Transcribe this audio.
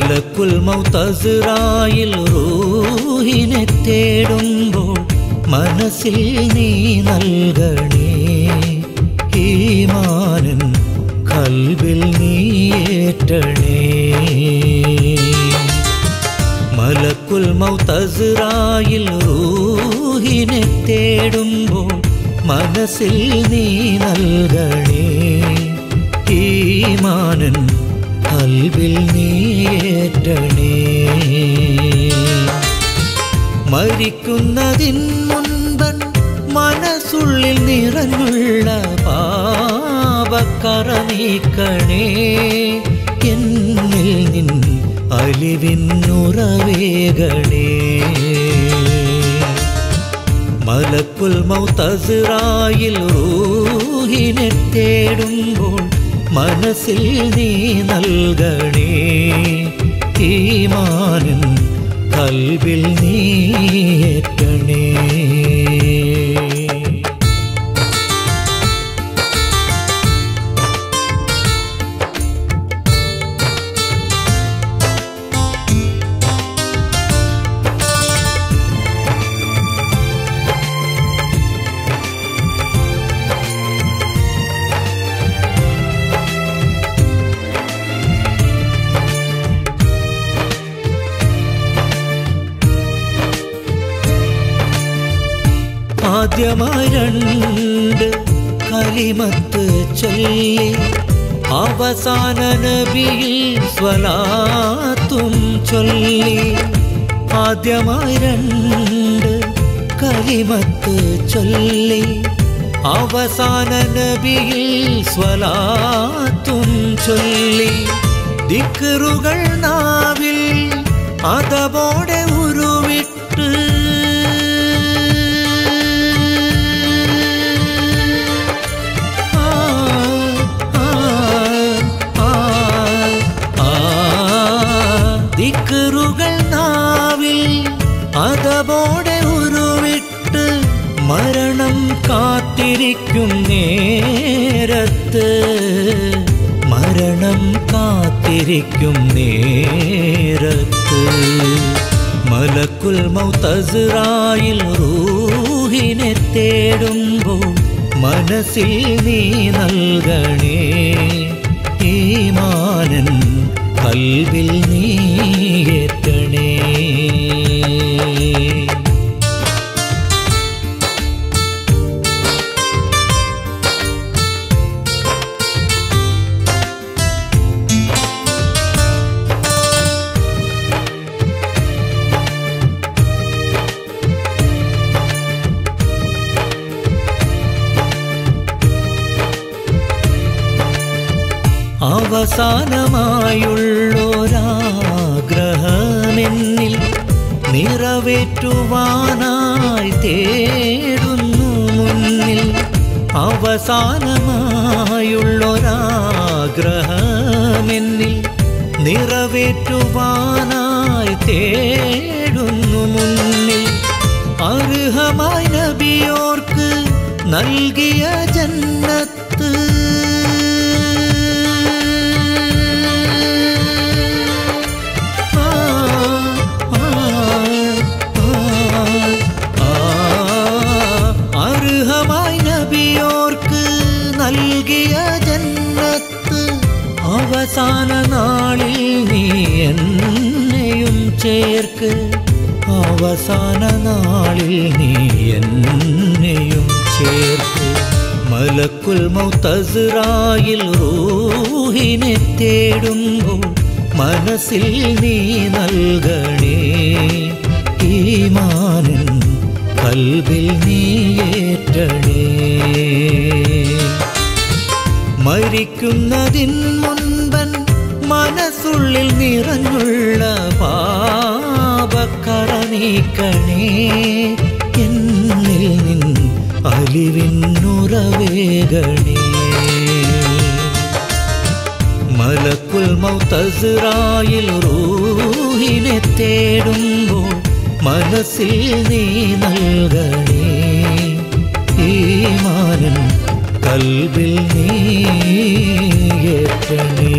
മലക്കുൽ മൗതസിറായിൽ റൂഹിനെ തേടുമ്പോൾ മനസ്സിൽ നീ നൽകണേ ഈമാനൻ കൽവിൽ നീ ഏറ്റണേ മലക്കുൽ മൗതസിറായിൽ റൂഹിനെ തേടുമ്പോൾ മനസ്സിൽ നീ നൽകണേ ഈമാനൻ കൽവിൽ നീ ഏറ്റണേ മരിക്കുന്നതിൻ മുൻപൻ മനസ്സുള്ളിൽ നിറഞ്ഞുള്ള പാപക്കറ നീക്കണേ എന്നിൽ നിൻ അലിവിന്നുറവേകണേ മലക്കുൽ മൗതസിറായിൽ റൂഹിനെ തേടുമ്പോൾ മനസ്സിൽ നീ നൽകണേ ഈമാനൻ കൽവിൽ നീ ഏറ്റണേ ആദ്യമായി രണ്ട് കലിമത്ത് ചൊല്ലി അവസാന നബിയിൽ സ്വലാത്തും ചൊല്ലി ആദ്യമായി രണ്ട് കലിമത്ത് ചൊല്ലി അവസാന നബിയിൽ സ്വലാത്തും ചൊല്ലി ദിക്കറുകൾ നാവിൽ അതവോടെ ഉരുവിട്ട് ആ, ആ, ആ, ആ, ദിക്കറുകൾ നാവിൽ അതവോടെ ഉരുവിട്ട് മരണം കാത്തിരിക്കും നേരത്ത് മരണം കാത്തിരിക്കും നേരത്ത് മലക്കുൽ മൗതസിറായിൽ റൂഹിനെ തേടുമ്പോൾ മനസ്സിൽ നീ നൽകണേ ഈമാനൻ കൽവിൽ നീ ഏറ്റണേ അവസാനമായുള്ളൊരാഗ്രഹമെന്നിൽ നിറവേറ്റുവാനായി തേടുന്നു മുന്നിൽ അവസാനമായുള്ളൊരാഗ്രഹമെന്നിൽ നിറവേറ്റുവാനായി തേടുന്നു മുന്നിൽ അർഹമായി നബിയോർക്ക് നൽകിയ ജന്നത്ത് ആ, ആ, ആ, ആ, അർഹമായി നബിയോർക്ക് നൽകിയ ജന്നത്ത് അവസാന നാളിൽ നീ എന്നെയും ചേർക്ക് അവസാന നാളിൽ നീ എന്നെയും ചേർക്ക് മലക്കുൽ മൗതസിറായിൽ റൂഹിനെ തേടുമ്പോൾ മനസ്സിൽ നീ നൽകണേ ഈമാനൻ കൽവിൽ നീ ഏറ്റണേ മരിക്കുന്നതിൻ മുൻപൻ മനസ്സുള്ളിൽ നിറഞ്ഞുള്ള പാപക്കറ നീക്കണേ എന്നിൽ നിൻ അലിവിന്നുറവേകണേ മലക്കുൽ മൗതസിറായിൽ റൂഹിനെ തേടുമ്പോൾ മനസ്സിൽ നീ നൽകണേ ഈമാനൻ കൽവിൽ നീ ഏറ്റണേ